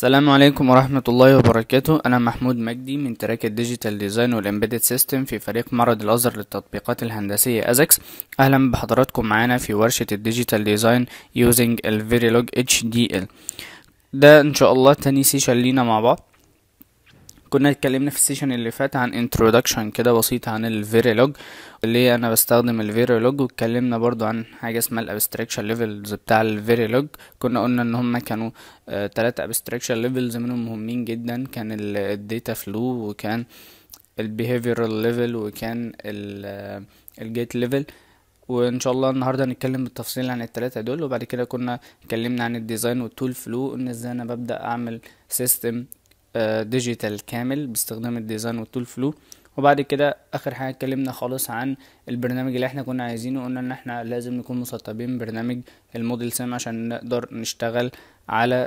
السلام عليكم ورحمة الله وبركاته أنا محمود مجدي من تراك الديجيتال ديزاين والإمبيدد سيستم في فريق معرض الأزهر للتطبيقات الهندسية أزكس أهلا بحضراتكم معانا في ورشة الديجيتال ديزاين يوزنج الفيريلوج اتش دي ال ده إن شاء الله تاني سيشن لينا مع بعض كنا اتكلمنا في السيشن اللي فات عن انترودكشن كده بسيط عن الفيريلوج ليه انا بستخدم الفيريلوج واتكلمنا برضو عن حاجه اسمها الابستراكشن ليفلز بتاع الفيريلوج كنا قلنا ان هما كانوا آه تلاتة ابستراكشن ليفلز منهم مهمين جدا كان الداتا فلو وكان البيهيفيرال ليفل وكان الجيت ليفل وان شاء الله النهارده هنتكلم بالتفصيل عن التلاتة دول وبعد كده كنا اتكلمنا عن الديزاين والتول فلو ان ازاي انا ببدا اعمل سيستم ديجيتال كامل باستخدام الديزاين والتول فلو وبعد كده اخر حاجه اتكلمنا خالص عن البرنامج اللي احنا كنا عايزينه قلنا ان احنا لازم نكون مسطبين برنامج الموديل سام عشان نقدر نشتغل على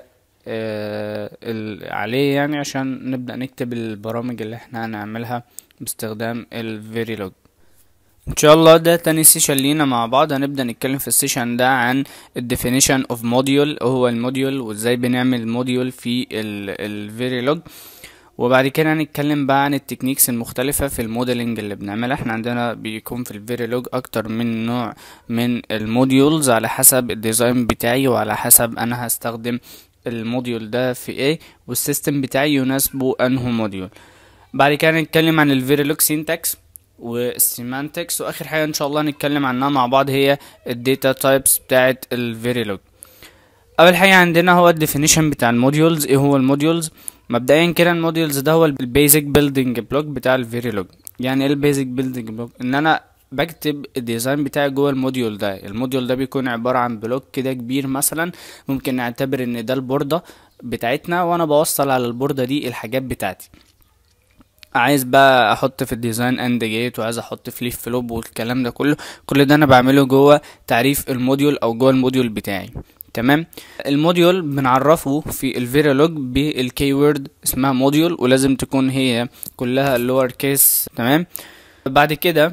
آه عليه يعني عشان نبدا نكتب البرامج اللي احنا هنعملها باستخدام الفيريلوج ان شاء الله ده تاني سيشن لينا مع بعض هنبدا نتكلم في السيشن ده عن الديفينيشن اوف موديول هو الموديول وازاي بنعمل موديول في الفيريلوج وبعد كده هنتكلم بقى عن التكنيكس المختلفة في الموديلنج اللي بنعملها احنا عندنا بيكون في الفيريلوج اكتر من نوع من الموديولز على حسب الديزاين بتاعي وعلى حسب انا هستخدم الموديول ده في ايه والسيستم بتاعي يناسبه انه موديول بعد كده هنتكلم عن الفيريلوج سينتاكس والسيمانتكس واخر حاجه ان شاء الله هنتكلم عنها مع بعض هي الداتا تايبس بتاعه الفيريلوج اول حاجه عندنا هو الديفينيشن بتاع الموديولز ايه هو الموديولز مبدئيا كده الموديولز ده هو البيزك بيلدينج بلوك بتاع الفيريلوج يعني ايه البيزك بيلدينج بلوك ان انا بكتب الديزاين بتاعي جوه الموديول ده الموديول ده بيكون عباره عن بلوك كده كبير مثلا ممكن نعتبر ان ده البورده بتاعتنا وانا بوصل على البورده دي الحاجات بتاعتي عايز بقى احط في الديزاين اند جيت وعايز احط فليب فلوب والكلام ده كله كل ده انا بعمله جوه تعريف الموديول او جوه الموديول بتاعي تمام الموديول بنعرفه في الفيريلوج بالكيورد اسمها موديول ولازم تكون هي كلها اللور كيس تمام بعد كده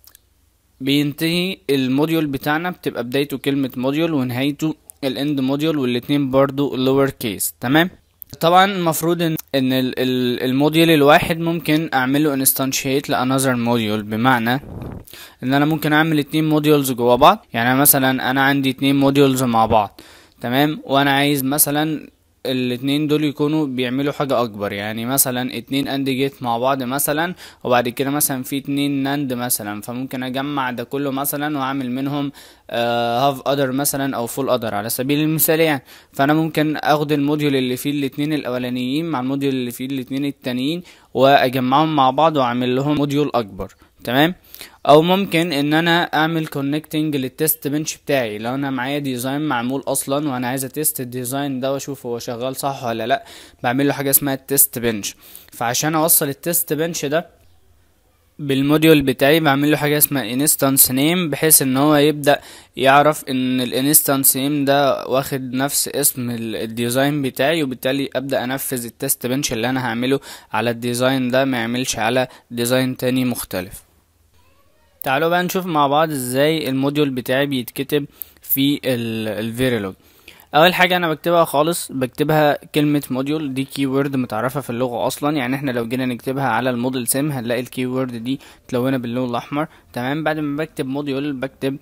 بينتهي الموديول بتاعنا بتبقى بدايته كلمة موديول ونهايته الاند موديول والاتنين برضو اللور كيس تمام طبعا المفروض ان ان الموديول الواحد ممكن اعمله انستانشيت لانذر موديول بمعنى ان انا ممكن اعمل اتنين موديولز جوا بعض يعني مثلا انا عندي اتنين موديولز مع بعض تمام وانا عايز مثلا الاتنين دول يكونوا بيعملوا حاجة اكبر يعني مثلا اتنين اند جيت مع بعض مثلا وبعد كده مثلا في اتنين ناند مثلا فممكن اجمع ده كله مثلا واعمل منهم هاف uh, ادر مثلا او فول ادر على سبيل المثال يعني فانا ممكن اخد الموديول اللي فيه الاتنين الاولانيين مع الموديول اللي فيه الاتنين التانيين واجمعهم مع بعض واعمل لهم موديول اكبر تمام او ممكن ان انا اعمل كونكتنج للتست بنش بتاعي لو انا معايا ديزاين معمول اصلا وانا عايز اتست الديزاين ده واشوف هو شغال صح ولا لا بعمل له حاجه اسمها التست بنش فعشان اوصل التست بنش ده بالموديول بتاعي بعمل له حاجه اسمها انستانس نيم بحيث ان هو يبدا يعرف ان الانستانس نيم ده واخد نفس اسم الديزاين بتاعي وبالتالي ابدا انفذ التست بنش اللي انا هعمله على الديزاين ده ما يعملش على ديزاين تاني مختلف تعالوا بقى نشوف مع بعض ازاي الموديول بتاعي بيتكتب في الفيريلوج اول حاجه انا بكتبها خالص بكتبها كلمه موديول دي كي وورد متعرفه في اللغه اصلا يعني احنا لو جينا نكتبها على الموديل سيم هنلاقي الكي وورد دي متلونه باللون الاحمر تمام بعد ما بكتب موديول بكتب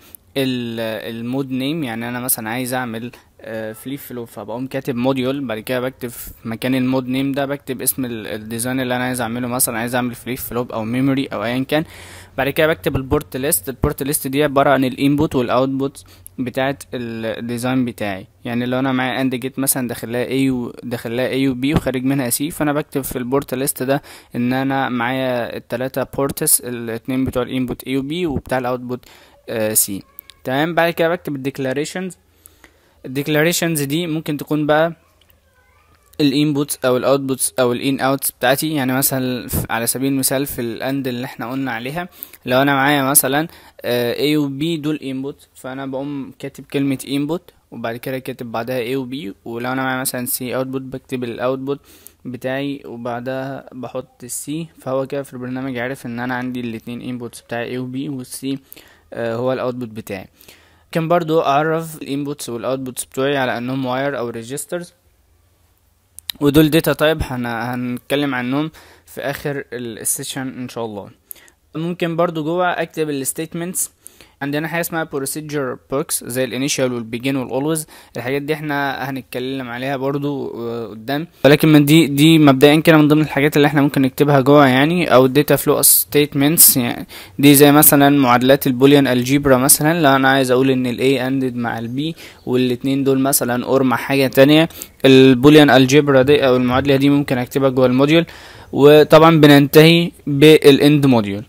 المود نيم يعني انا مثلا عايز اعمل فليب فلو فبقوم كاتب موديول بعد كده بكتب في مكان المود نيم ده بكتب اسم الديزاين اللي انا عايز اعمله مثلا عايز اعمل فليب فلوب او ميموري او ايا كان بعد كده بكتب البورت ليست البورت ليست دي عباره عن الانبوت والاوتبوت بتاعه الديزاين بتاعي يعني لو انا معايا اند جيت مثلا داخلها A وداخلها A و B وخارج منها C فانا بكتب في البورت ليست ده ان انا معايا التلاتة بورتس الاتنين بتوع الانبوت A و B وبتاع الاوتبوت C تمام بعد كده بكتب الديكلاريشنز الديكلاريشنز دي ممكن تكون بقى الانبوتس او الاوتبوتس او الان اوتس بتاعتي يعني مثلا على سبيل المثال في الاند اللي احنا قلنا عليها لو انا معايا مثلا A و B دول input فانا بقوم كاتب كلمة input وبعد كده كاتب بعدها A و B ولو انا معايا مثلا C output بكتب الاوتبوت بتاعي وبعدها بحط السي فهو كده في البرنامج عارف ان انا عندي الاتنين inputs بتاعي A و B والسي هو الاوتبوت بتاعي ممكن برضو اعرف الانبوتس والاوتبوتس بتوعي على انهم واير او ريجسترز ودول داتا تايب هنتكلم عنهم في اخر السيشن ان شاء الله ممكن برضو جوه اكتب الستيتمنتس عندنا حاجه اسمها procedure books زي الانيشال والبيجن والاولويز الحاجات دي احنا هنتكلم عليها برضو قدام ولكن من دي دي مبدئيا كده من ضمن الحاجات اللي احنا ممكن نكتبها جوه يعني او الداتا فلو ستيتمنتس يعني دي زي مثلا معادلات البوليان الجبرا مثلا لو انا عايز اقول ان الاي اندد مع البي والاتنين دول مثلا اور مع حاجه تانية البوليان الجبرا دي او المعادله دي ممكن اكتبها جوه الموديول وطبعا بننتهي بالاند موديول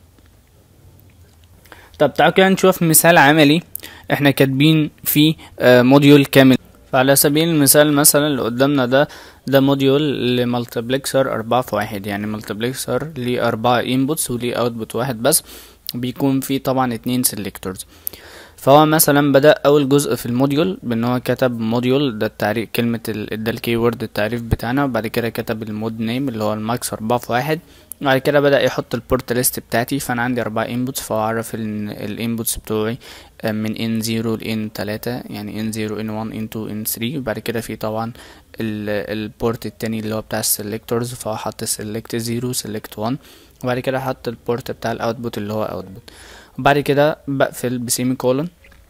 طب تعالوا كده نشوف مثال عملي احنا كاتبين فيه آه موديول كامل فعلى سبيل المثال مثلا اللي قدامنا ده ده موديول لمالتبلكسر أربعة في واحد يعني مالتبلكسر ليه أربعة انبوتس وليه اوتبوت واحد بس بيكون فيه طبعا اتنين سيلكتورز فهو مثلا بدأ أول جزء في الموديول بأن هو كتب موديول ده التعريف كلمة ال ده الكيورد التعريف بتاعنا وبعد كده كتب المود نيم اللي هو الماكس أربعة في واحد بعد كده بدأ يحط البورت ليست بتاعتي فأنا عندي أربعة انبوتس فهو عرف الانبوتس بتوعي من ان زيرو لان تلاتة يعني ان زيرو ان وان ان تو ان ثري وبعد كده في طبعا البورت التاني اللي هو بتاع السلكتورز فهو حط سيلكت زيرو سيلكت وان وبعد كده حط البورت بتاع الاوتبوت اللي هو اوتبوت وبعد كده بقفل بسيمي كولون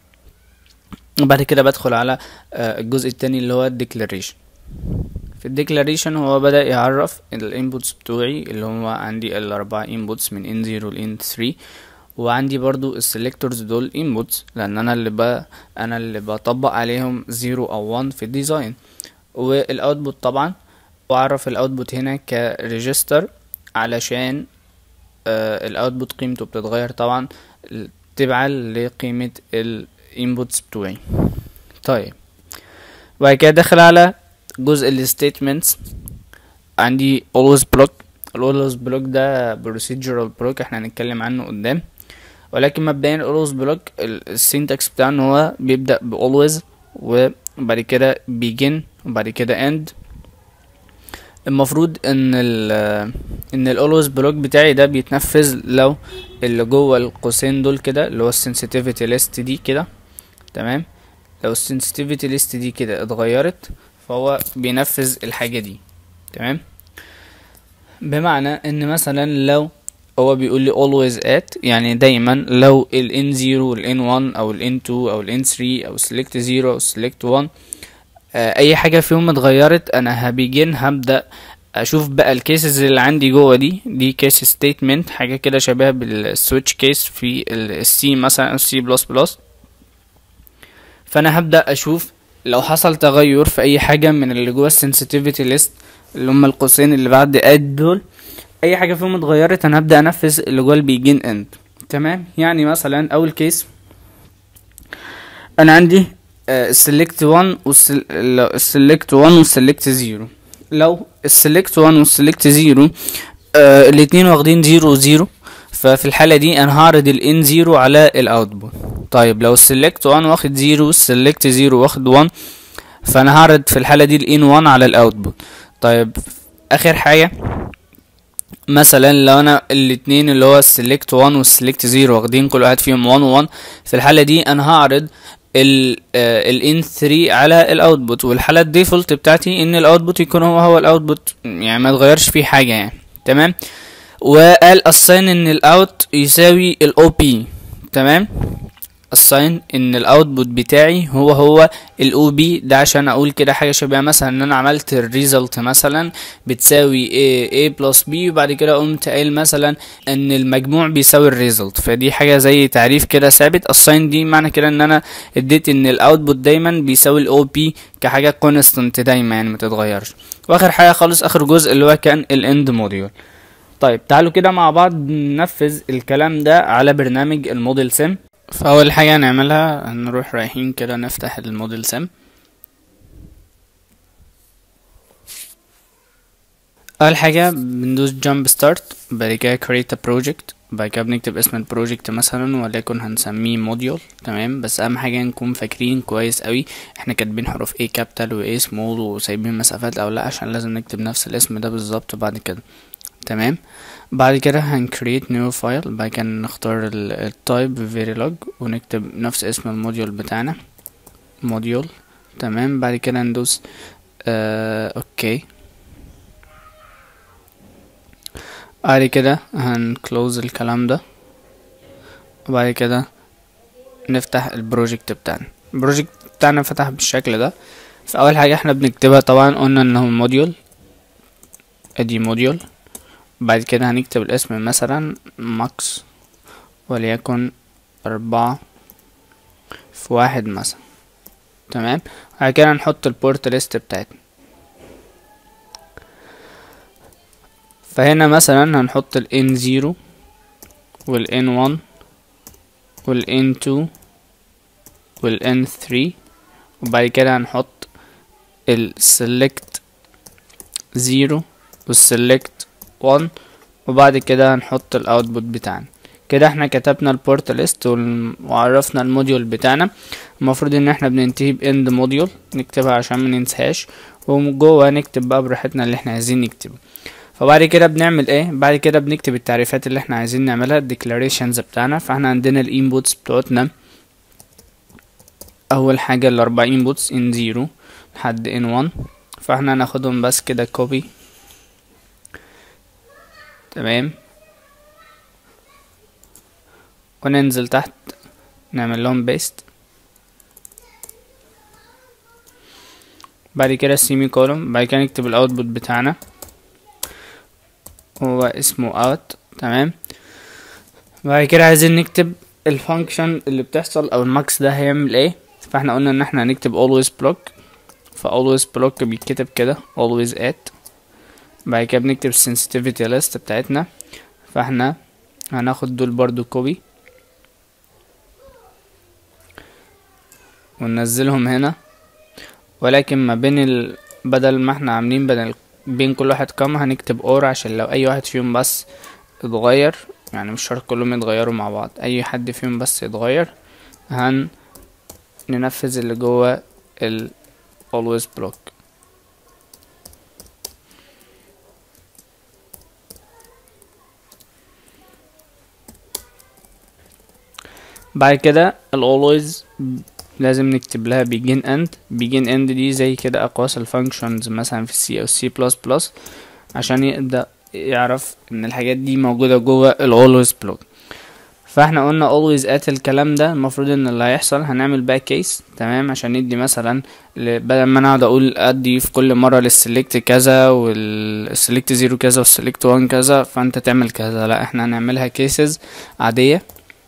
وبعد كده بدخل على الجزء التاني اللي هو الديكلاريشن في الديكلاريشن هو بدأ يعرف الانبوتس بتوعي اللي هو عندي الاربعة انبوتس من ان زيرو لان ثري وعندي برضو السلكتورز دول انبوتس لان انا اللي ب... انا اللي بطبق عليهم زيرو او وان في الديزاين والاوتبوت طبعا واعرف الاوتبوت هنا كريجستر علشان آه الاوتبوت قيمته بتتغير طبعا تبعا لقيمة الانبوتس بتوعي طيب وبعد كده داخل على جزء الستيتمنتس عندي always block always block ده procedural block احنا هنتكلم عنه قدام ولكن مبدئيا always block السينتاكس بتاعه ان هو بيبدأ ب always وبعد كده begin وبعد كده end المفروض ان ال ان ال always block بتاعي ده بيتنفذ لو اللي جوه القوسين دول كده اللي هو السنسيتيفيتي ليست دي كده تمام لو السنسيتيفيتي ليست دي كده اتغيرت فهو بينفذ الحاجة دي تمام بمعنى ان مثلا لو هو بيقول لي always at يعني دايما لو ال n0 وال n1 او ال n2 او ال n3 او select 0 او select 1 آه اي حاجة فيهم اتغيرت انا هبيجن هبدأ اشوف بقى الكيسز اللي عندي جوه دي دي كيس ستيتمنت حاجة كده شبه بالسويتش كيس في السي مثلا او السي بلس بلس فانا هبدأ اشوف لو حصل تغير في اي حاجة من اللي جوه السنسيتيفيتي ليست اللي هم القوسين اللي بعد اد دول اي حاجة فيهم اتغيرت انا هبدأ انفذ اللي جوه البيجين اند تمام يعني مثلا اول كيس انا عندي السلكت 1 والسلكت 1 والسلكت 0 لو السلكت 1 والسلكت 0 الاتنين واخدين 0 0 ففي الحالة دي انا هعرض ال ان 0 على الاوتبوت طيب لو السلكت 1 واخد 0 والسلكت 0 واخد 1 فانا هعرض في الحالة دي ال ان 1 على الاوتبوت طيب اخر حاجة مثلا لو انا الاتنين اللي هو السلكت 1 والسلكت 0 واخدين كل واحد فيهم 1 و1 في الحالة دي انا هعرض ال ال n 3 على الاوتبوت والحالة الديفولت بتاعتي ان الاوتبوت يكون هو هو الاوتبوت يعني ما اتغيرش فيه حاجة يعني تمام وقال assign ان الاوت يساوي الاو بي تمام assign ان الاوتبوت بتاعي هو هو الاو بي ده عشان اقول كده حاجه شبه مثلا ان انا عملت الريزلت مثلا بتساوي a a بلس b وبعد كده قمت قايل مثلا ان المجموع بيساوي الريزلت فدي حاجه زي تعريف كده ثابت assign دي معنى كده ان انا اديت ان الاوتبوت دايما بيساوي الاو بي كحاجه كونستنت دايما يعني ما تتغيرش واخر حاجه خالص اخر جزء اللي هو كان الاند موديول طيب تعالوا كده مع بعض ننفذ الكلام ده على برنامج الموديل سيم فأول حاجة هنعملها هنروح رايحين كده نفتح الموديل سيم أول حاجة بندوس جامب ستارت بعد كده create a project بعد كده بنكتب اسم البروجكت مثلا وليكن هنسميه موديول تمام بس أهم حاجة نكون فاكرين كويس قوي احنا كاتبين حروف A capital و A small وسايبين مسافات أو لأ عشان لازم نكتب نفس الاسم ده بالظبط بعد كده تمام بعد كده هن create new file بعد كده نختار التايب verilog ونكتب نفس اسم الموديول بتاعنا موديول تمام بعد كده ندوس آه اوكي بعد كده هنكلوز الكلام ده وبعد كده نفتح البروجكت بتاعنا البروجكت بتاعنا فتح بالشكل ده فاول حاجه احنا بنكتبها طبعا قلنا انه موديول ادي موديول بعد كده هنكتب الاسم مثلا ماكس وليكن أربعة في واحد مثلا تمام بعد كده هنحط البورت ليست بتاعتنا فهنا مثلا هنحط ال N0 وال N1 وال N2 وال N3 وبعد كده هنحط ال select 0 وال select 1 وبعد كده هنحط الاوتبوت بتاعنا كده احنا كتبنا البورت ليست وعرفنا الموديول بتاعنا المفروض ان احنا بننتهي باند موديول نكتبها عشان ما ننساهاش وجوه نكتب بقى براحتنا اللي احنا عايزين نكتبه فبعد كده بنعمل ايه بعد كده بنكتب التعريفات اللي احنا عايزين نعملها الديكلاريشنز بتاعنا فاحنا عندنا الانبوتس بتوعتنا اول حاجه الاربع انبوتس ان زيرو لحد ان 1 فاحنا هناخدهم بس كده كوبي تمام وننزل تحت نعمل لهم بيست بعد كده السيمي كولوم بعد كده نكتب الاوتبوت بتاعنا هو اسمه اوت تمام بعد كده عايزين نكتب الفانكشن اللي بتحصل او الماكس ده هيعمل ايه فاحنا قلنا ان احنا هنكتب always block ف always block بيتكتب كده always at بعد كده بنكتب sensitivity list بتاعتنا فاحنا هناخد دول برضو كوبي وننزلهم هنا ولكن ما بين ال... بدل ما احنا عاملين بدل بين كل واحد كام هنكتب اور عشان لو اي واحد فيهم بس اتغير يعني مش شرط كلهم يتغيروا مع بعض اي حد فيهم بس يتغير هن ننفذ اللي جوه ال always block بعد كده ال always لازم نكتب لها begin end begin end دي زي كده اقواس الفانكشنز مثلا في السي او سي بلس بلس عشان يبدأ يعرف ان الحاجات دي موجودة جوه ال always block فاحنا قلنا always at الكلام ده المفروض ان اللي هيحصل هنعمل بقى كيس تمام عشان ندي مثلا بدل ما انا اقعد اقول ادي في كل مره للسلكت كذا والسلكت زيرو كذا والسلكت وان كذا فانت تعمل كذا لا احنا هنعملها كيسز عاديه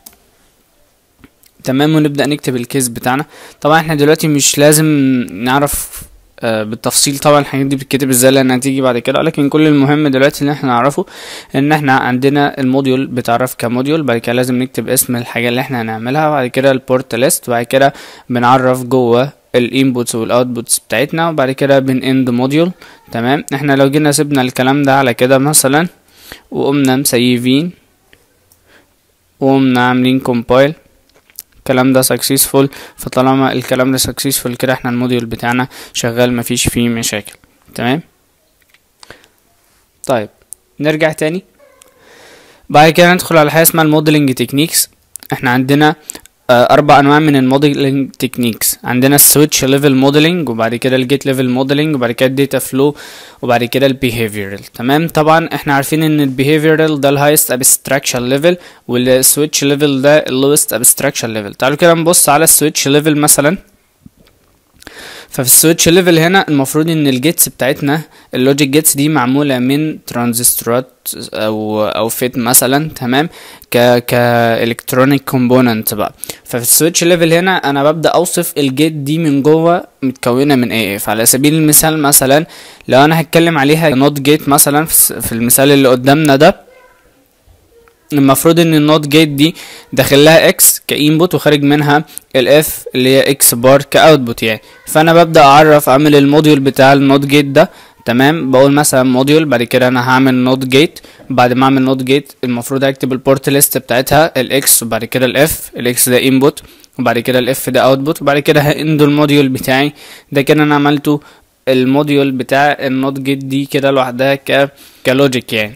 تمام ونبدا نكتب الكيس بتاعنا طبعا احنا دلوقتي مش لازم نعرف آه بالتفصيل طبعا الحاجات دي بتتكتب ازاي لان هتيجي بعد كده ولكن كل المهم دلوقتي اللي احنا نعرفه ان احنا عندنا الموديول بيتعرف كموديول بعد كده لازم نكتب اسم الحاجه اللي احنا هنعملها بعد كده البورت ليست بعد كده بنعرف جوه الانبوتس والاوتبوتس بتاعتنا وبعد كده بن اند موديول تمام احنا لو جينا سيبنا الكلام ده على كده مثلا وقمنا مسيفين وقمنا عاملين كومبايل الكلام ده سكسيسفول فطالما الكلام ده سكسيسفول كده احنا الموديول بتاعنا شغال مفيش فيه مشاكل تمام طيب نرجع تاني بعد كده ندخل على حاجه اسمها الموديلنج تكنيكس احنا عندنا اربع انواع من الموديلنج تكنيكس عندنا السويتش ليفل موديلنج وبعد كده الجيت ليفل موديلنج وبعد كده الداتا فلو وبعد كده البيهيفيرال تمام طبعا احنا عارفين ان البيهيفيرال ده الهايست ابستراكشن ليفل والسويتش ليفل ده اللوست ابستراكشن ليفل تعالوا كده نبص على السويتش ليفل مثلا ففي السويتش ليفل هنا المفروض ان الجيتس بتاعتنا اللوجيك جيتس دي معموله من ترانزستورات او او فيت مثلا تمام ك ك الكترونيك كومبوننت بقى ففي السويتش ليفل هنا انا ببدا اوصف الجيت دي من جوه متكونه من ايه فعلى سبيل المثال مثلا لو انا هتكلم عليها نوت جيت مثلا في المثال اللي قدامنا ده المفروض ان النوت جيت دي داخل لها اكس كانبوت وخارج منها الاف اللي هي اكس بار كاوتبوت يعني فانا ببدا اعرف اعمل الموديول بتاع النوت جيت ده تمام بقول مثلا موديول بعد كده انا هعمل نوت جيت بعد ما اعمل نوت جيت المفروض اكتب البورت ليست بتاعتها الاكس وبعد كده الاف الاكس ده انبوت وبعد كده الاف ده اوتبوت وبعد كده هاند الموديول بتاعي ده كده انا عملته الموديول بتاع النوت جيت دي كده لوحدها ك كلوجيك يعني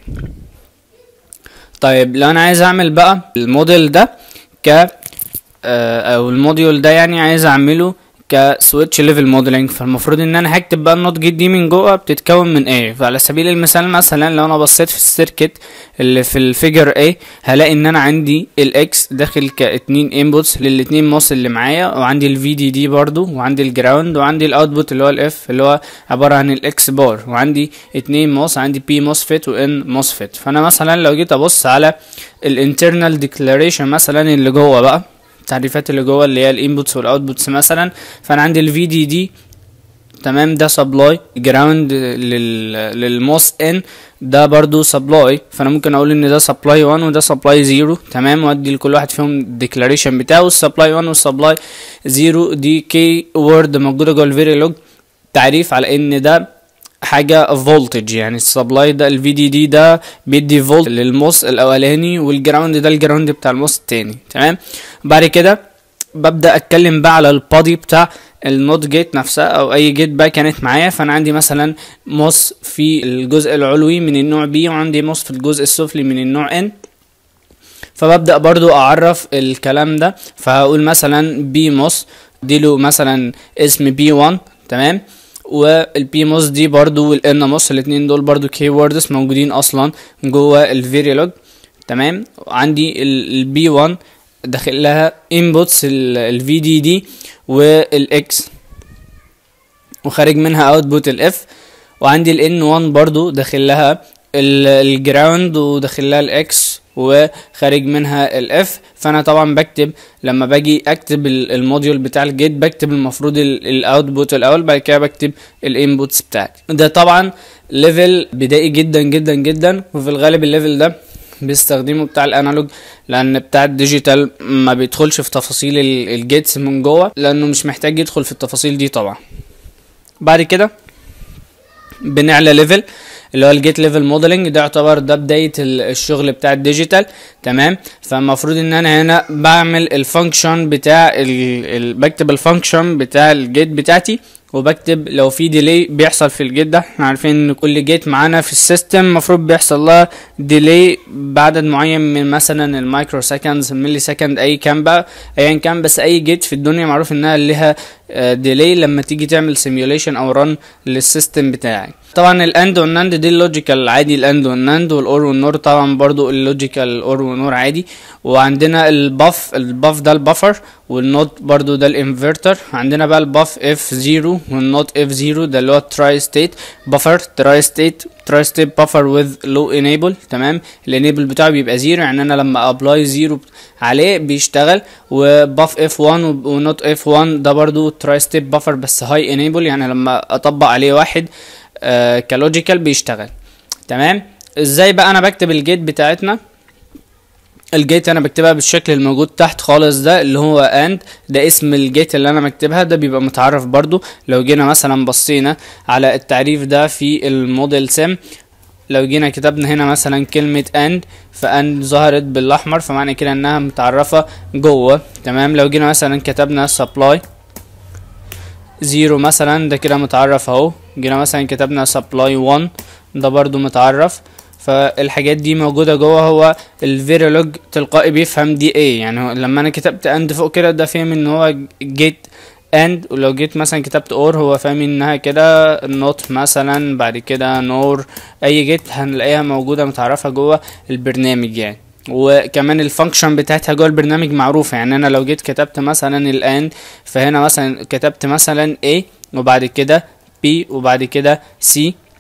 طيب لو انا عايز اعمل بقى الموديل ده ك او الموديول ده يعني عايز اعمله كسويتش ليفل موديلنج فالمفروض ان انا هكتب بقى النوت جيت دي من جوه بتتكون من ايه فعلى سبيل المثال مثلا لو انا بصيت في السيركت اللي في الفيجر A هلاقي ان انا عندي الاكس داخل كاتنين انبوتس للاتنين موس اللي معايا وعندي الفي دي دي برضو وعندي الجراوند وعندي الاوتبوت اللي هو الاف اللي هو عباره عن الاكس بار وعندي اتنين موس عندي بي موسفيت وان موسفيت فانا مثلا لو جيت ابص على الانترنال ديكلاريشن مثلا اللي جوه بقى التعريفات اللي جوه اللي هي الانبوتس والاوتبوتس مثلا فانا عندي الفي دي دي تمام ده سبلاي جراوند لل للموس ان ده برضو سبلاي فانا ممكن اقول ان ده سبلاي 1 وده سبلاي 0 تمام وادي لكل واحد فيهم الديكلاريشن بتاعه السبلاي 1 والسبلاي 0 دي كي وورد موجوده جوه الفيريلوج تعريف على ان ده حاجه فولتج يعني السبلاي ده الفي دي دي ده بيدي فولت للموس الاولاني والجراوند ده الجراوند بتاع الموس التاني تمام بعد كده ببدا اتكلم بقى على البادي بتاع النوت جيت نفسها او اي جيت بقى كانت معايا فانا عندي مثلا موس في الجزء العلوي من النوع بي وعندي موس في الجزء السفلي من النوع ان فببدا برضو اعرف الكلام ده فهقول مثلا بي موس له مثلا اسم بي 1 تمام والبي موس دي برضو والان موس الاتنين دول برضو كي ووردز موجودين اصلا جوه الفيريلوج تمام عندي البي 1 داخل لها انبوتس الفي دي دي والاكس وخارج منها اوتبوت الاف وعندي الان 1 برضو داخل لها الجراوند وداخل لها الاكس وخارج منها الاف فانا طبعا بكتب لما باجي اكتب الموديول بتاع الجيت بكتب المفروض الاوتبوت الاول بعد كده بكتب الانبوتس بتاعتي ده طبعا ليفل بدائي جدا جدا جدا وفي الغالب الليفل ده بيستخدمه بتاع الانالوج لان بتاع الديجيتال ما بيدخلش في تفاصيل الجيتس من جوه لانه مش محتاج يدخل في التفاصيل دي طبعا بعد كده بنعلى ليفل اللي هو الجيت ليفل موديلنج ده يعتبر ده بدايه الشغل بتاع الديجيتال تمام فالمفروض ان انا هنا بعمل الفانكشن بتاع ال... ال... بكتب الفانكشن بتاع الجيت بتاعتي وبكتب لو في ديلي بيحصل في الجيت ده احنا عارفين ان كل جيت معانا في السيستم المفروض بيحصل لها ديلي بعدد معين من مثلا المايكرو سكندز الملي سكند اي كان بقى ايا كان بس اي جيت في الدنيا معروف انها لها ديلي لما تيجي تعمل سيميوليشن او رن للسيستم بتاعك طبعا الاند والناند دي اللوجيكال عادي الاند والناند والاور والنور طبعا برضو اللوجيكال اور والنور عادي وعندنا الباف الباف ده البفر والنوت برضو ده الانفرتر عندنا بقى الباف اف 0 والنوت اف 0 ده اللي هو تراي ستيت بفر تراي ستيت تراي ستيت بفر وذ لو انيبل تمام الانيبل بتاعه بيبقى 0 يعني انا لما ابلاي 0 عليه بيشتغل وباف اف 1 ونوت اف 1 ده برضو تراي ستيت بفر بس هاي انيبل يعني لما اطبق عليه واحد آه كلوجيكال بيشتغل تمام ازاي بقى انا بكتب الجيت بتاعتنا الجيت انا بكتبها بالشكل الموجود تحت خالص ده اللي هو اند ده اسم الجيت اللي انا مكتبها ده بيبقى متعرف برضو لو جينا مثلا بصينا على التعريف ده في الموديل سم لو جينا كتبنا هنا مثلا كلمة اند فاند ظهرت بالاحمر فمعنى كده انها متعرفة جوه تمام لو جينا مثلا كتبنا سبلاي زيرو مثلا ده كده متعرف اهو جينا مثلا كتبنا سبلاي 1 ده برضو متعرف فالحاجات دي موجودة جوه هو الفيريلوج تلقائي بيفهم دي ايه يعني لما انا كتبت اند فوق كده ده فاهم ان هو جيت اند ولو جيت مثلا كتبت اور هو فاهم انها كده نوت مثلا بعد كده نور اي جيت هنلاقيها موجودة متعرفة جوه البرنامج يعني وكمان الفانكشن بتاعتها جوه البرنامج معروفة يعني انا لو جيت كتبت مثلا الاند فهنا مثلا كتبت مثلا A وبعد كده B وبعد كده C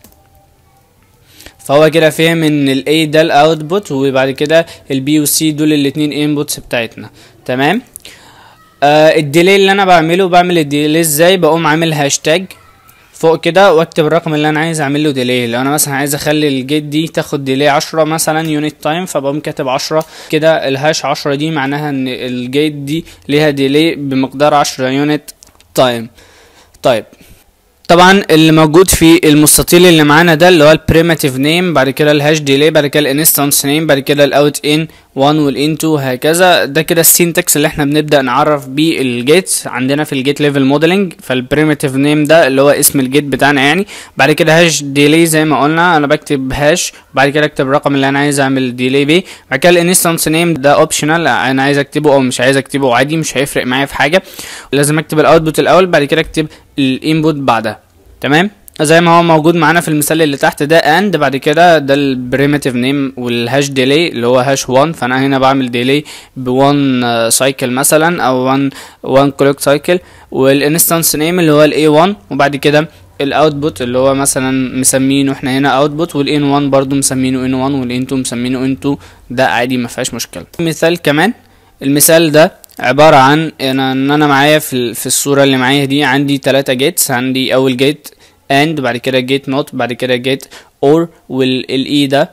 فهو كده فهم ان ال A ده الاوتبوت وبعد كده ال B وال C دول الاتنين انبوتس بتاعتنا تمام آه الديلي اللي انا بعمله بعمل الديلي ازاي بقوم عامل هاشتاج فوق كده واكتب الرقم اللي انا عايز اعمل له ديلي لو انا مثلا عايز اخلي الجيت دي تاخد ديلي عشرة مثلا يونت تايم فبقوم كاتب عشرة كده الهاش عشرة دي معناها ان الجيت دي ليها ديلي بمقدار عشرة يونت تايم طيب طبعا اللي موجود في المستطيل اللي معانا ده اللي هو البريماتيف نيم بعد كده الهاش ديلي بعد كده الانستانس نيم بعد كده الاوت ان 1 والان 2 هكذا ده كده السينتكس اللي احنا بنبدا نعرف بيه الجيتس عندنا في الجيت ليفل موديلنج فالبريمتيف نيم ده اللي هو اسم الجيت بتاعنا يعني بعد كده هاش ديلي زي ما قلنا انا بكتب هاش بعد كده اكتب الرقم اللي انا عايز اعمل ديلي بيه بعد كده الانستنس نيم ده اوبشنال انا عايز اكتبه او مش عايز اكتبه عادي مش هيفرق معايا في حاجه لازم اكتب الاوتبوت الاول بعد كده اكتب الانبوت بعدها تمام زي ما هو موجود معانا في المثال اللي تحت ده اند بعد كده ده البريمتيف نيم والهاش ديلي اللي هو هاش 1 فانا هنا بعمل ديلي ب 1 سايكل مثلا او 1 1 كلوك سايكل والانستنس نيم اللي هو الاي 1 وبعد كده الاوتبوت اللي هو مثلا مسمينه احنا هنا اوتبوت والان 1 برضو مسمينه ان 1 والان 2 مسمينه ان 2 ده عادي ما فيهاش مشكله مثال كمان المثال ده عبارة عن انا ان انا معايا في, في الصورة اللي معايا دي عندي تلاتة جيتس عندي اول جيت and بعد كده جيت نوت بعد كده جيت اور والاي ده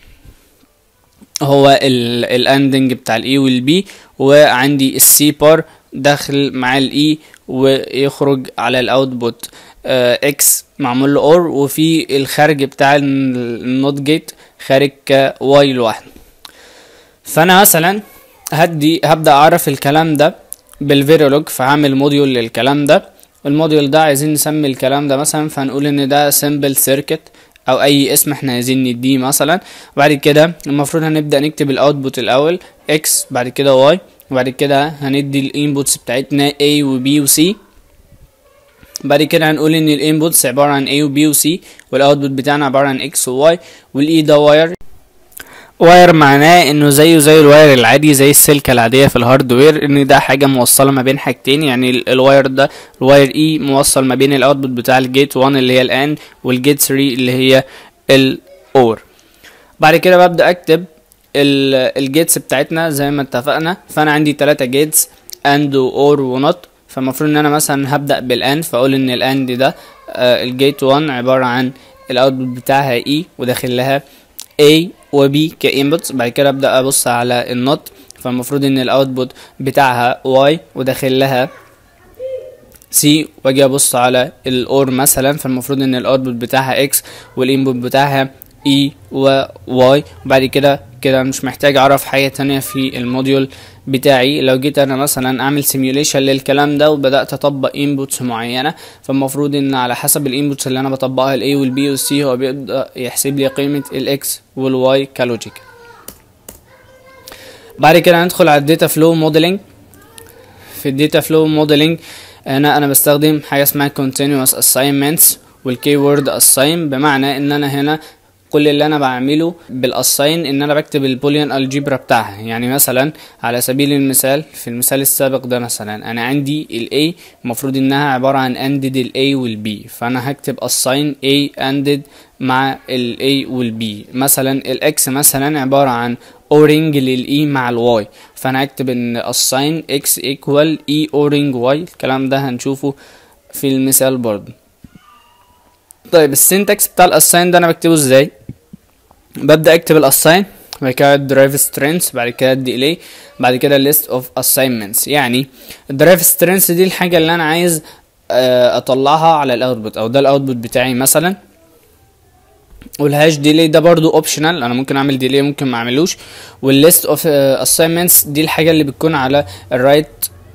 هو الاندنج بتاع الاي والبي وعندي السي بار داخل مع الاي ويخرج على الاوتبوت اكس معمول له اور وفي الخارج بتاع النوت جيت خارج كواي لوحده فانا مثلا هدي هبدا اعرف الكلام ده بالفيرولوج فهعمل موديول للكلام ده الموديول ده عايزين نسمي الكلام ده مثلا فنقول ان ده سيمبل سيركت او اي اسم احنا عايزين نديه مثلا وبعد كده المفروض هنبدا نكتب الاوتبوت الاول اكس بعد كده واي وبعد كده هندي الانبوتس بتاعتنا A و B و C بعد كده هنقول ان الانبوتس عباره عن A و B و C والاوتبوت بتاعنا عباره عن X و Y والاي ده واير واير معناه انه زيه زي الواير العادي زي السلكه العاديه في الهاردوير ان ده حاجه موصله ما بين حاجتين يعني الواير ده الواير اي موصل ما بين الاوتبوت بتاع الجيت 1 اللي هي الان والجيت 3 اللي هي الاور بعد كده ببدا اكتب الجيتس بتاعتنا زي ما اتفقنا فانا عندي ثلاثة جيتس اند واور ونوت فالمفروض ان انا مثلا هبدا بالاند فاقول ان الاند ده آه الجيت 1 عباره عن الاوتبوت بتاعها اي وداخل لها A و B كانبوتس بعد كده ابدا ابص على النوت فالمفروض ان الاوتبوت بتاعها Y وداخل لها C واجي ابص على الاور مثلا فالمفروض ان الاوتبوت بتاعها X والانبوت بتاعها E و Y وبعد كده كده مش محتاج اعرف حاجة تانية في الموديول بتاعي لو جيت انا مثلا اعمل سيميوليشن للكلام ده وبدات اطبق انبوتس معينه فالمفروض ان على حسب الانبوتس اللي انا بطبقها الاي والبي والسي هو بيبدا يحسب لي قيمه الاكس والواي كلوجيك بعد كده ندخل على الداتا فلو موديلنج في الداتا فلو موديلنج هنا انا بستخدم حاجه اسمها continuous assignments والكيورد assign بمعنى ان انا هنا كل اللي انا بعمله بالاساين ان انا بكتب البوليان الجبرا بتاعها يعني مثلا على سبيل المثال في المثال السابق ده مثلا انا عندي الاي المفروض انها عباره عن اندد الاي والبي فانا هكتب اساين اي اندد مع الاي والبي مثلا الاكس مثلا عباره عن اورنج للاي مع الواي فانا هكتب ان اساين اكس ايكوال اي اورنج واي الكلام ده هنشوفه في المثال برضه طيب السنتكس بتاع الاساين ده انا بكتبه ازاي ببدا اكتب الاساين بعد كده درايف سترينث بعد كده ديلي بعد كده list of assignments يعني الدرايف سترينث دي الحاجه اللي انا عايز اطلعها على الاوتبوت او ده الاوتبوت بتاعي مثلا والهاش ديلي ده برضو اوبشنال انا ممكن اعمل ديلي ممكن ما اعملوش والليست اوف assignments دي الحاجه اللي بتكون على الرايت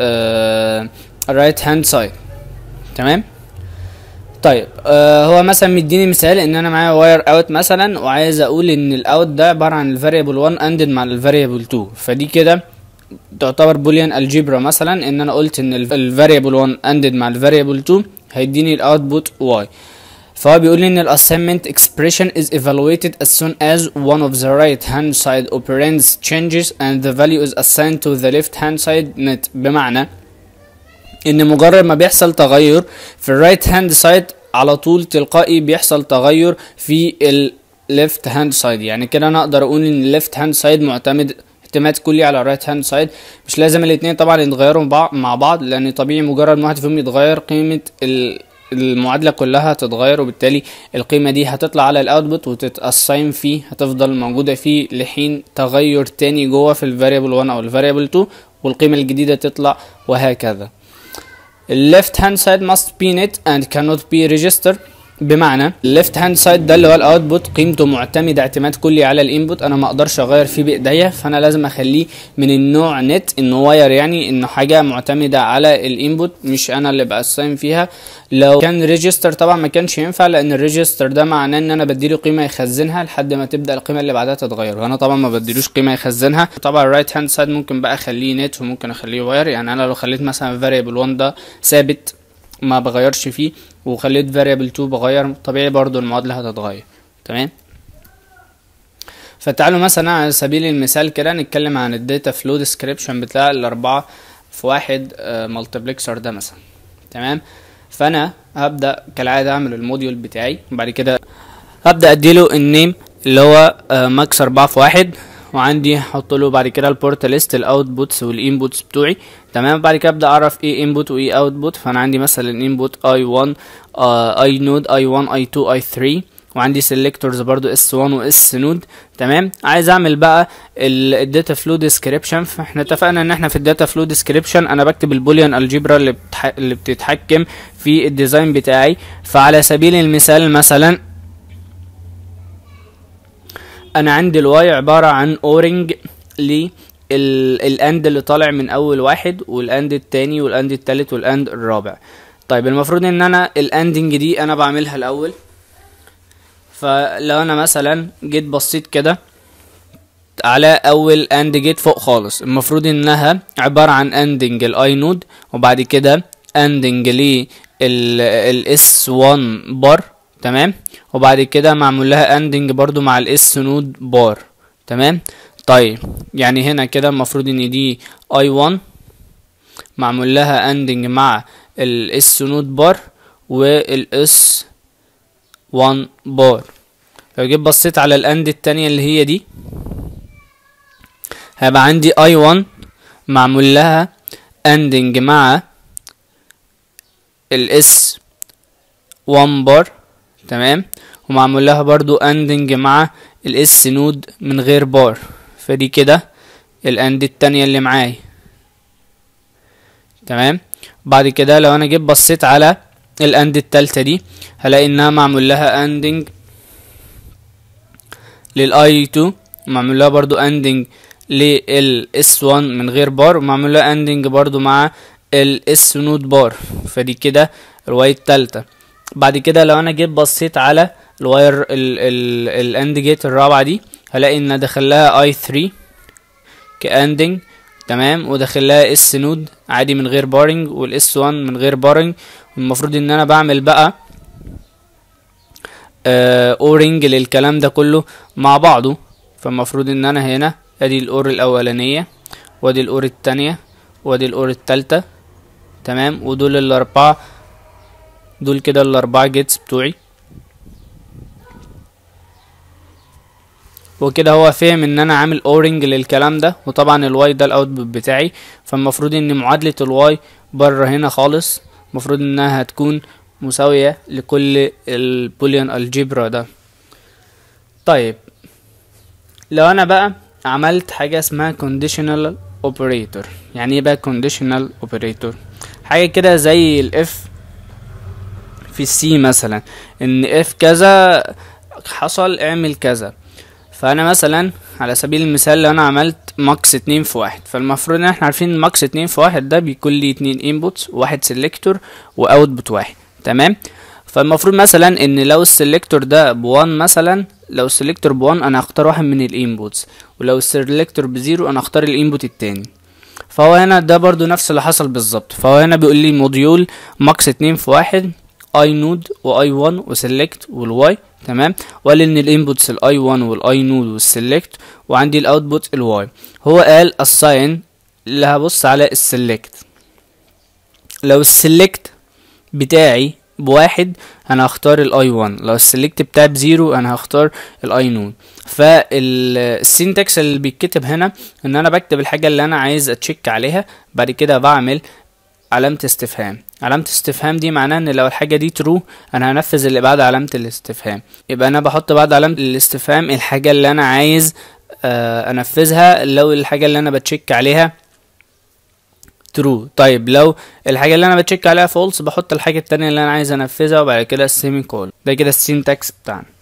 الرايت هاند سايد تمام طيب آه هو مثلا مديني مثال ان انا معايا واير اوت مثلا وعايز اقول ان الاوت ده عباره عن الفاريبل 1 اندد مع الفاريبل 2 فدي كده تعتبر بوليان الجبرا مثلا ان انا قلت ان الفاريبل 1 اندد مع الفاريبل 2 هيديني الاوتبوت واي فهو بيقول لي ان الاساينمنت expression is evaluated as soon as one of the right hand side operands changes and the value is assigned to the left hand side net بمعنى ان مجرد ما بيحصل تغير في الرايت هاند سايد على طول تلقائي بيحصل تغير في الليفت هاند سايد يعني كده انا اقدر اقول ان الليفت هاند سايد معتمد اعتماد كلي على الرايت هاند سايد مش لازم الاثنين طبعا يتغيروا مع بعض لان طبيعي مجرد ما واحد فيهم يتغير قيمه المعادلة كلها هتتغير وبالتالي القيمة دي هتطلع على الاوتبوت وتتأساين فيه هتفضل موجودة فيه لحين تغير تاني جوه في الفاريبل 1 او الفاريبل 2 والقيمة الجديدة تطلع وهكذا left hand side must be net and cannot be registered بمعنى الليفت هاند سايد ده اللي هو الاوتبوت قيمته معتمده اعتماد كلي على الانبوت انا ما اقدرش اغير فيه بايديا فانا لازم اخليه من النوع نت انه واير يعني انه حاجه معتمده على الانبوت مش انا اللي بقسم فيها لو كان ريجستر طبعا ما كانش ينفع لان الريجستر ده معناه ان انا بديله قيمه يخزنها لحد ما تبدا القيمه اللي بعدها تتغير وانا طبعا ما بديلوش قيمه يخزنها طبعا الرايت هاند سايد ممكن بقى اخليه نت وممكن اخليه واير يعني انا لو خليت مثلا فاريبل 1 ده ثابت ما بغيرش فيه وخليت variable 2 بغير طبيعي برضو المعادلة هتتغير تمام فتعالوا مثلا على سبيل المثال كده نتكلم عن الداتا فلو ديسكريبشن بتاع الأربعة في واحد مالتبلكسر ده مثلا تمام فأنا هبدأ كالعادة أعمل الموديول بتاعي وبعد كده هبدأ أديله النيم اللي هو ماكس أربعة في واحد وعندي هحط له بعد كده البورت ليست الاوتبوتس والانبوتس بتوعي تمام بعد كده ابدا اعرف ايه انبوت وايه اوتبوت فانا عندي مثلا انبوت اي 1 اي نود اي 1 اي 2 اي 3 وعندي سيلكتورز برضو اس 1 واس نود تمام عايز اعمل بقى الداتا فلو ديسكريبشن فاحنا اتفقنا ان احنا في الداتا فلو ديسكريبشن انا بكتب البوليان الجبرا اللي, بتح... اللي بتتحكم في الديزاين بتاعي فعلى سبيل المثال مثلا انا عندي الواي عبارة عن اورنج ل الاند اللي طالع من اول واحد والاند التاني والاند التالت والاند الرابع طيب المفروض ان انا الاندنج دي انا بعملها الاول فلو انا مثلا جيت بصيت كده على اول اند جيت فوق خالص المفروض انها عبارة عن اندنج الاي نود وبعد كده اندنج ل الاس 1 بار تمام وبعد كده معمول لها اندنج برضو مع الاس نود بار تمام طيب يعني هنا كده المفروض ان دي اي 1 معمول لها اندنج مع الاس نود بار والاس 1 بار لو جيت بصيت على الاند التانية اللي هي دي هيبقى عندي اي 1 معمول لها اندنج مع الاس 1 بار تمام ومعمول لها برضو اندنج مع الاس نود من غير بار فدي كده الاند التانية اللي معايا تمام بعد كده لو انا جيت بصيت على الاند التالتة دي هلاقي انها معمول لها اندنج للاي 2 معمول لها برضو اندنج للاس 1 من غير بار ومعمول لها اندنج برضو مع الاس نود بار فدي كده الواي التالتة بعد كده لو انا جيت بصيت على الواير الاند جيت الرابعه دي هلاقي ان داخل لها اي 3 كاندنج تمام وداخل لها اس نود عادي من غير بارنج والاس 1 من غير بارنج والمفروض ان انا بعمل بقى اورنج للكلام ده كله مع بعضه فالمفروض ان انا هنا ادي الاور الاولانيه وادي الاور التانية وادي الاور التالتة تمام ودول الاربعه دول كده الاربعه جيتس بتوعي وكده هو فهم ان انا عامل اورنج للكلام ده وطبعا الواي ده الاوتبوت بتاعي فالمفروض ان معادلة الواي بره هنا خالص المفروض انها هتكون مساوية لكل البوليان الجبرا ده طيب لو انا بقى عملت حاجة اسمها conditional operator يعني ايه بقى conditional operator حاجة كده زي الاف في السي مثلا ان اف كذا حصل اعمل كذا فانا مثلا على سبيل المثال لو انا عملت ماكس اتنين في واحد فالمفروض ان احنا عارفين ماكس اتنين في واحد ده بيكون لي اتنين انبوتس وواحد سيلكتور واوتبوت واحد تمام فالمفروض مثلا ان لو السيلكتور ده بوان مثلا لو السيلكتور بوان انا هختار واحد من الانبوتس ولو السيلكتور بزيرو انا هختار الانبوت التاني فهو هنا ده برضو نفس اللي حصل بالظبط فهو هنا بيقول لي موديول ماكس اتنين في واحد اي نود واي 1 وسيلكت والواي تمام وقال ان الانبوتس الاي 1 والاي نود والسيلكت وعندي الاوتبوت الواي هو قال الساين اللي هبص على السيلكت لو السيلكت بتاعي بواحد انا هختار الاي 1 لو السيلكت بتاعي بزيرو انا هختار الاي نود فالسينتكس اللي بيتكتب هنا ان انا بكتب الحاجه اللي انا عايز اتشيك عليها بعد كده بعمل علامة استفهام علامة استفهام دي معناها ان لو الحاجة دي ترو انا هنفذ اللي بعد علامة الاستفهام يبقى انا بحط بعد علامة الاستفهام الحاجة اللي انا عايز آه انفذها لو الحاجة اللي انا بتشيك عليها true طيب لو الحاجة اللي انا بتشيك عليها false بحط الحاجة التانية اللي انا عايز انفذها وبعد كده السيمي كول ده كده السينتاكس بتاعنا